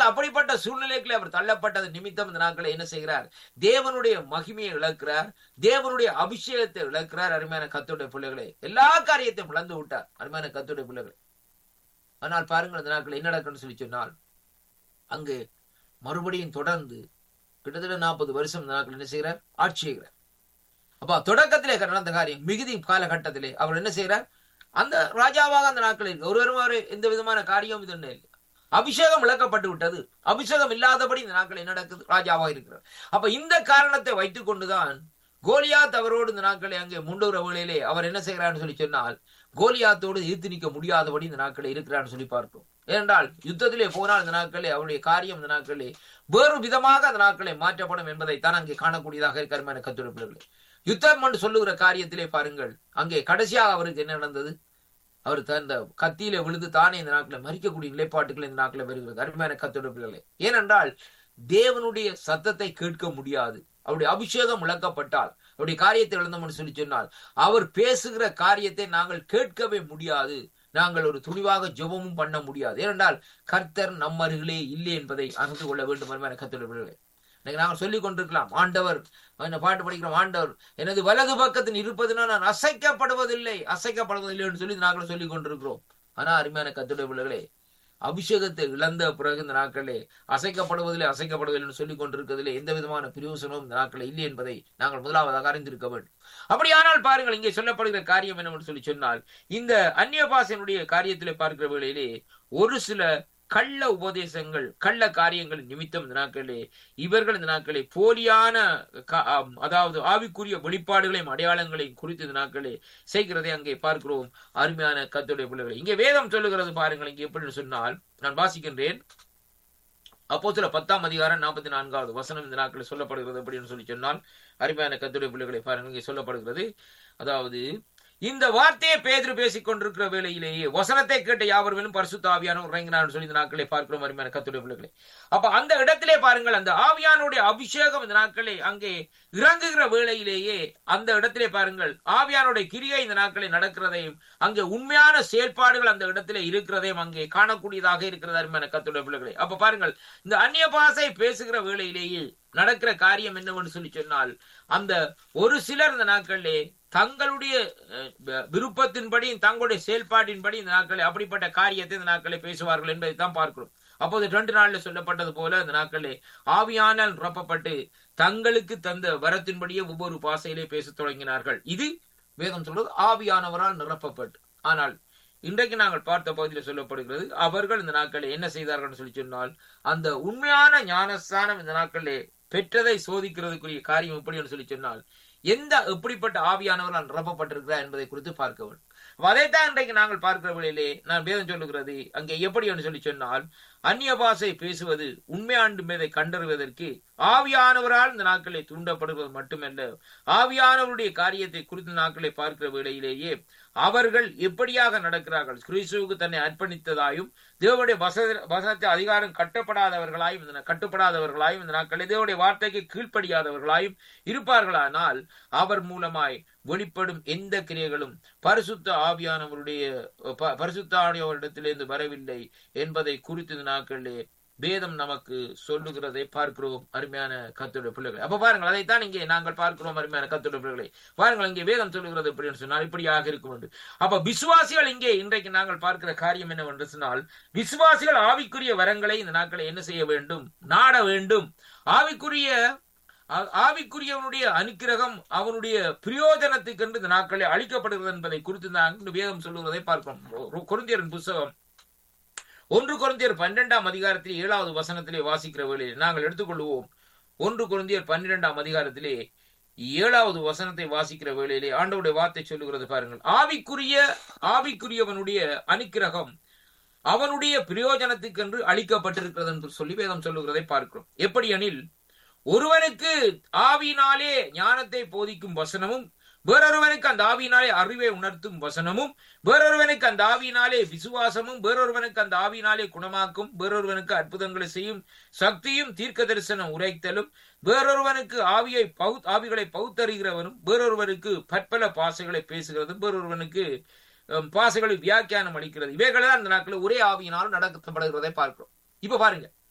அப்படிப்பட்ட சூழ்நிலைக்குள்ள அவர் தள்ளப்பட்டது நிமித்தம் இந்த நாட்களை என்ன செய்கிறார் தேவனுடைய மகிமையை இழக்கிறார் தேவனுடைய அபிஷேகத்தை இழக்கிறார் அருமையான கத்துடைய பிள்ளைகளே எல்லா காரியத்தையும் இழந்து விட்டார் அருமையான கத்துடைய பிள்ளைகளே ஆனால் பாருங்கள் இந்த நாட்கள் என்ன நடக்குன்னு சொல்லி சொன்னால் அங்கு மறுபடியும் தொடர்ந்து கிட்டத்தட்ட நாற்பது வருஷம் இந்த நாட்கள் என்ன செய்கிறார் ஆட்சி செய்கிறார் அப்ப தொடக்கத்திலே நடந்த காரியம் மிகுதி காலகட்டத்திலே அவர் என்ன செய்கிறார் அந்த ராஜாவாக அந்த நாட்களில் ஒருவரும் ஒரு எந்த விதமான காரியம் இது இல்லை அபிஷேகம் இழக்கப்பட்டு விட்டது அபிஷேகம் இல்லாதபடி இந்த நாட்கள் என்ன நடக்குது ராஜாவாக இருக்கிறார் அப்ப இந்த காரணத்தை வைத்துக் கொண்டுதான் கோலியாத் அவரோடு இந்த நாட்களை அங்கே முண்டுகிற வேளையிலே அவர் என்ன செய்கிறார்னு சொல்லி சொன்னால் கோலியாத்தோடு எதிர்த்து நிற்க முடியாதபடி இந்த நாட்களை இருக்கிறார்னு சொல்லி பார்க்கிறோம் ஏனென்றால் யுத்தத்திலே போனால் இந்த நாட்களே அவருடைய காரியம் இந்த நாட்களே வேறு விதமாக அந்த நாட்களை மாற்றப்படும் என்பதைத்தான் அங்கே காணக்கூடியதாக இருக்கிற கத்துரைப்பிள்ளைகளே யுத்தம் என்று சொல்லுகிற காரியத்திலே பாருங்கள் அங்கே கடைசியாக அவருக்கு என்ன நடந்தது அவர் அந்த கத்தியில விழுந்து தானே இந்த நாட்களை மறிக்கக்கூடிய நிலைப்பாட்டுகள் இந்த நாட்களை வருகிறது அருமையான கத்துரைப்பிள்ளைகளே ஏனென்றால் தேவனுடைய சத்தத்தை கேட்க முடியாது அவருடைய அபிஷேகம் இழக்கப்பட்டால் அவருடைய காரியத்தை இழந்தோம்னு சொல்லி சொன்னால் அவர் பேசுகிற காரியத்தை நாங்கள் கேட்கவே முடியாது நாங்கள் ஒரு துணிவாக ஜெபமும் பண்ண முடியாது ஏனென்றால் கர்த்தர் நம் அருகிலே இல்லை என்பதை அறிந்து கொள்ள வேண்டும் என கத்துள்ளவர்களே இன்னைக்கு நாங்கள் சொல்லிக் கொண்டிருக்கலாம் ஆண்டவர் என்ன பாட்டு படிக்கிறோம் ஆண்டவர் எனது வலது பக்கத்தில் இருப்பதுனா நான் அசைக்கப்படுவதில்லை அசைக்கப்படுவதில்லை என்று சொல்லி நாங்கள் சொல்லிக் கொண்டிருக்கிறோம் ஆனா அருமையான கத்துடைய பிள்ளைகளே அபிஷேகத்தை இழந்த பிறகு இந்த நாட்களே அசைக்கப்படுவதில்லை அசைக்கப்படுவதில்லை சொல்லிக் கொண்டிருக்கிறதிலே எந்த விதமான பிரயோசனமும் இந்த நாட்களை இல்லை என்பதை நாங்கள் முதலாவதாக அறிந்திருக்க வேண்டும் அப்படியானால் பாருங்கள் இங்கே சொல்லப்படுகிற காரியம் என்னவென்று சொல்லி சொன்னால் இந்த அந்நிய பாசனுடைய காரியத்திலே பார்க்கிற வேளையிலே ஒரு சில கள்ள உபதேசங்கள் கள்ள காரியங்கள் நிமித்தம் இந்த நாட்களே இவர்கள் இந்த நாட்களே போலியான அதாவது ஆவிக்குரிய வெளிப்பாடுகளையும் அடையாளங்களையும் குறித்து இந்த நாட்களே செய்கிறதை அங்கே பார்க்கிறோம் அருமையான கத்துடைய பிள்ளைகளை இங்கே வேதம் சொல்லுகிறது பாருங்கள் இங்கே எப்படி சொன்னால் நான் வாசிக்கின்றேன் அப்போ சில பத்தாம் அதிகாரம் நாற்பத்தி நான்காவது வசனம் இந்த நாட்களில் சொல்லப்படுகிறது அப்படின்னு சொல்லி சொன்னால் அருமையான கத்துடைய பிள்ளைகளை பாருங்கள் இங்கே சொல்லப்படுகிறது அதாவது இந்த வார்த்தையை பேதர் பேசிக் கொண்டிருக்கிற வேளையிலேயே வசனத்தை கேட்ட யாவர்களும் பரிசுத்த ஆவியான இறங்கினார் சொல்லி இந்த நாட்களை பார்க்கிறோம் அருமையான கத்துடைய பிள்ளைகளை அப்ப அந்த இடத்திலே பாருங்கள் அந்த ஆவியானுடைய அபிஷேகம் இந்த நாட்களை அங்கே இறங்குகிற வேளையிலேயே அந்த இடத்திலே பாருங்கள் ஆவியானுடைய கிரியை இந்த நாட்களை நடக்கிறதையும் அங்கே உண்மையான செயல்பாடுகள் அந்த இடத்திலே இருக்கிறதையும் அங்கே காணக்கூடியதாக இருக்கிறது அருமையான கத்துடைய பிள்ளைகளை அப்ப பாருங்கள் இந்த அந்நிய பாசை பேசுகிற வேளையிலேயே நடக்கிற காரியம் என்னவென்று சொல்லி சொன்னால் அந்த ஒரு சிலர் இந்த நாட்களிலே தங்களுடைய விருப்பத்தின்படி தங்களுடைய செயல்பாட்டின்படி இந்த நாட்களை அப்படிப்பட்ட காரியத்தை இந்த நாட்களை பேசுவார்கள் என்பதை தான் பார்க்கிறோம் அப்போது ரெண்டு நாள்ல சொல்லப்பட்டது போல இந்த நாட்களே ஆவியானால் நிரப்பப்பட்டு தங்களுக்கு தந்த வரத்தின்படியே ஒவ்வொரு பாசையிலே பேச தொடங்கினார்கள் இது வேதம் சொல்றது ஆவியானவரால் நிரப்பப்பட்டு ஆனால் இன்றைக்கு நாங்கள் பார்த்த பகுதியில் சொல்லப்படுகிறது அவர்கள் இந்த நாட்களில் என்ன செய்தார்கள் சொல்லி சொன்னால் அந்த உண்மையான ஞானஸ்தானம் இந்த நாட்களிலே பெற்றதை சோதிக்கிறதுக்குரிய காரியம் எப்படி என்று சொல்லி சொன்னால் எந்த எப்படிப்பட்ட ஆவியானவரால் நிரப்பப்பட்டிருக்கிறார் என்பதை குறித்து பார்க்க வேண்டும் அதைத்தான் இன்றைக்கு நாங்கள் பார்க்கிற வழியிலே நான் வேதம் சொல்லுகிறது அங்கே எப்படி என்று சொல்லி சொன்னால் அந்நிய பாசை பேசுவது உண்மையாண்டு மீதை கண்டறிவதற்கு ஆவியானவரால் இந்த நாட்களை தூண்டப்படுவது மட்டுமல்ல ஆவியானவருடைய காரியத்தை குறித்த நாட்களை பார்க்கிற வேளையிலேயே அவர்கள் எப்படியாக நடக்கிறார்கள் கிறிஸ்துவுக்கு தன்னை அர்ப்பணித்ததாயும் தேவனுடைய வசனத்தை அதிகாரம் கட்டப்படாதவர்களாயும் இந்த கட்டுப்படாதவர்களாயும் இந்த நாட்களை தேவனுடைய வார்த்தைக்கு கீழ்ப்படியாதவர்களாயும் இருப்பார்களானால் அவர் மூலமாய் வெளிப்படும் எந்த கிரியைகளும் பரிசுத்த ஆவியானவருடைய பரிசுத்த ஆணையவரிடத்திலிருந்து வரவில்லை என்பதை குறித்து நாட்களிலே வேதம் நமக்கு சொல்லுகிறதை பார்க்கிறோம் அருமையான கத்துடைய பிள்ளைகளை அப்ப பாருங்கள் அதைத்தான் இங்கே நாங்கள் பார்க்கிறோம் அருமையான கத்துடைய பிள்ளைகளை பாருங்கள் இங்கே வேதம் சொல்லுகிறது எப்படின்னு சொன்னால் இப்படியாக இருக்கும் என்று அப்ப விசுவாசிகள் இங்கே இன்றைக்கு நாங்கள் பார்க்கிற காரியம் என்னவென்று சொன்னால் விசுவாசிகள் ஆவிக்குரிய வரங்களை இந்த நாட்களை என்ன செய்ய வேண்டும் நாட வேண்டும் ஆவிக்குரிய ஆவிக்குரியவனுடைய அனுக்கிரகம் அவனுடைய பிரயோஜனத்துக்கு என்று இந்த நாட்களை அளிக்கப்படுகிறது என்பதை குறித்து நாங்கள் வேதம் சொல்லுவதை பார்க்கிறோம் குருந்தியரின் புஸ்தகம் ஒன்று குழந்தையர் பன்னிரெண்டாம் அதிகாரத்திலே ஏழாவது வசனத்திலே வாசிக்கிற வேளையில் நாங்கள் எடுத்துக்கொள்வோம் ஒன்று குழந்தையர் பன்னிரெண்டாம் அதிகாரத்திலே ஏழாவது வசனத்தை வாசிக்கிற வேளையிலே ஆண்டவுடைய வார்த்தை சொல்லுகிறது பாருங்கள் ஆவிக்குரிய ஆவிக்குரியவனுடைய அனுக்கிரகம் அவனுடைய பிரயோஜனத்துக்கென்று அளிக்கப்பட்டிருக்கிறது என்று சொல்லி வேதம் சொல்லுகிறதை பார்க்கிறோம் எப்படி எனில் ஒருவனுக்கு ஆவியினாலே ஞானத்தை போதிக்கும் வசனமும் வேறொருவனுக்கு அந்த ஆவியினாலே அறிவை உணர்த்தும் வசனமும் வேறொருவனுக்கு அந்த ஆவியினாலே விசுவாசமும் வேறொருவனுக்கு அந்த ஆவியினாலே குணமாக்கும் வேறொருவனுக்கு அற்புதங்களை செய்யும் சக்தியும் தீர்க்க தரிசனம் உரைத்தலும் வேறொருவனுக்கு ஆவியை பௌ ஆவிகளை பௌத்தறிகிறவனும் வேறொருவனுக்கு பற்பல பாசைகளை பேசுகிறதும் வேறொருவனுக்கு பாசைகளை வியாக்கியானம் அளிக்கிறது இவைகள் தான் அந்த நாட்களில் ஒரே ஆவியினாலும் நடத்தப்படுகிறதை பார்க்கிறோம் இப்ப பாருங்க